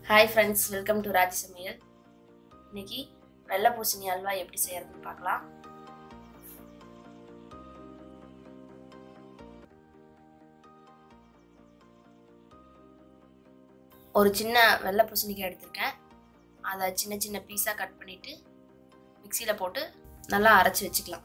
hi friends welcome to Raji Samayal இன்னைக்கு வெள்ளை பூசணி அல்வா எப்படி செய்யறதுன்னு பார்க்கலாம் ஒரு சின்ன வெள்ளை பூசணிக்காய் எடுத்திருக்கேன் அதை சின்ன சின்ன பீஸாக கட் பண்ணிவிட்டு மிக்சியில் போட்டு நல்லா அரைச்சி வச்சுக்கலாம்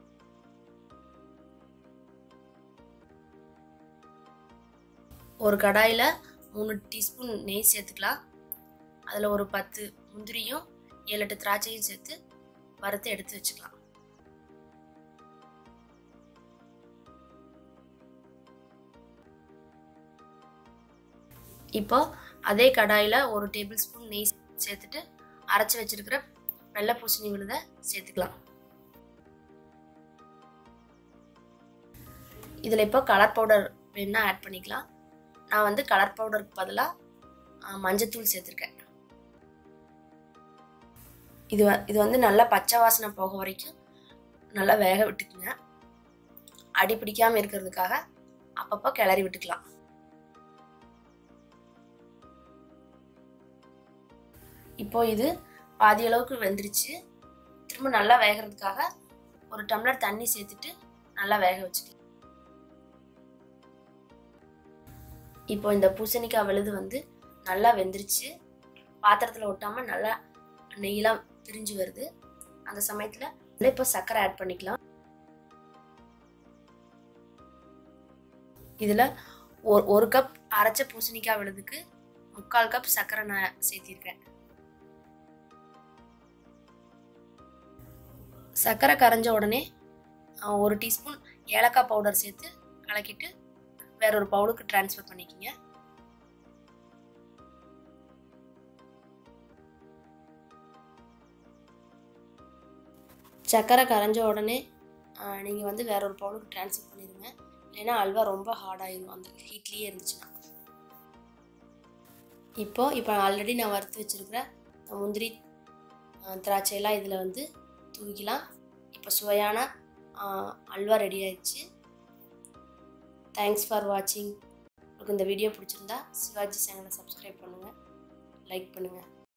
ஒரு கடாயில் மூணு டீஸ்பூன் நெய் சேர்த்துக்கலாம் அதில் ஒரு பத்து முந்திரியும் ஏழு எட்டு திராட்சையும் சேர்த்து வறுத்து எடுத்து வச்சுக்கலாம் இப்போ அதே கடாயில் ஒரு டேபிள் ஸ்பூன் நெய் சேர்த்துட்டு அரைச்சி வச்சிருக்கிற வெள்ளை பூசணி விழுதை சேர்த்துக்கலாம் இதில் இப்போ கலர் பவுடர் வேணா ஆட் பண்ணிக்கலாம் நான் வந்து கலர் பவுடருக்கு பதிலாக மஞ்சத்தூள் சேர்த்துருக்கேன் இது வ இது வந்து நல்லா பச்சை வாசனை போக வரைக்கும் நல்லா வேக விட்டுக்குங்க அடி பிடிக்காமல் இருக்கிறதுக்காக அப்பப்போ கிளறி விட்டுக்கலாம் இப்போ இது பாதி அளவுக்கு வெந்துருச்சு திரும்ப நல்லா வேகிறதுக்காக ஒரு டம்ளர் தண்ணி சேர்த்துட்டு நல்லா வேக வச்சுக்கலாம் இப்போ இந்த பூசணிக்காய் விழுது வந்து நல்லா வெந்துருச்சு பாத்திரத்தில் ஒட்டாமல் நல்லா நெய்யெலாம் பிரிஞ்சு வருது அந்த சமயத்தில் இப்போ சர்க்கரை ஆட் பண்ணிக்கலாம் இதில் ஒரு ஒரு கப் அரைச்ச பூசணிக்காய் விழுதுக்கு முக்கால் கப் சர்க்கரை நான் சேர்த்திருக்கேன் சர்க்கரை கரைஞ்ச உடனே ஒரு டீஸ்பூன் ஏலக்காய் பவுடர் சேர்த்து கலக்கிட்டு வேற ஒரு பவுலுக்கு டிரான்ஸ்ஃபர் பண்ணிக்கிங்க சர்க்கரை கரைஞ்ச உடனே நீங்கள் வந்து வேற ஒரு பவுலுக்கு டிரான்ஸ்ஃபர் பண்ணிடுங்க இல்லைன்னா அல்வா ரொம்ப ஹார்டாயிரும் அந்த ஹீட்லேயே இருந்துச்சுன்னா இப்போ இப்போ ஆல்ரெடி நான் வறுத்து வச்சுருக்கிற முந்திரி திராட்சையெல்லாம் இதில் வந்து தூக்கிக்கலாம் இப்போ சுவையான அல்வா ரெடி ஆயிடுச்சு தேங்க்ஸ் ஃபார் வாட்சிங் உங்களுக்கு இந்த வீடியோ பிடிச்சிருந்தா சிவாஜி சேனலை சப்ஸ்கிரைப் பண்ணுங்கள் லைக் பண்ணுங்கள்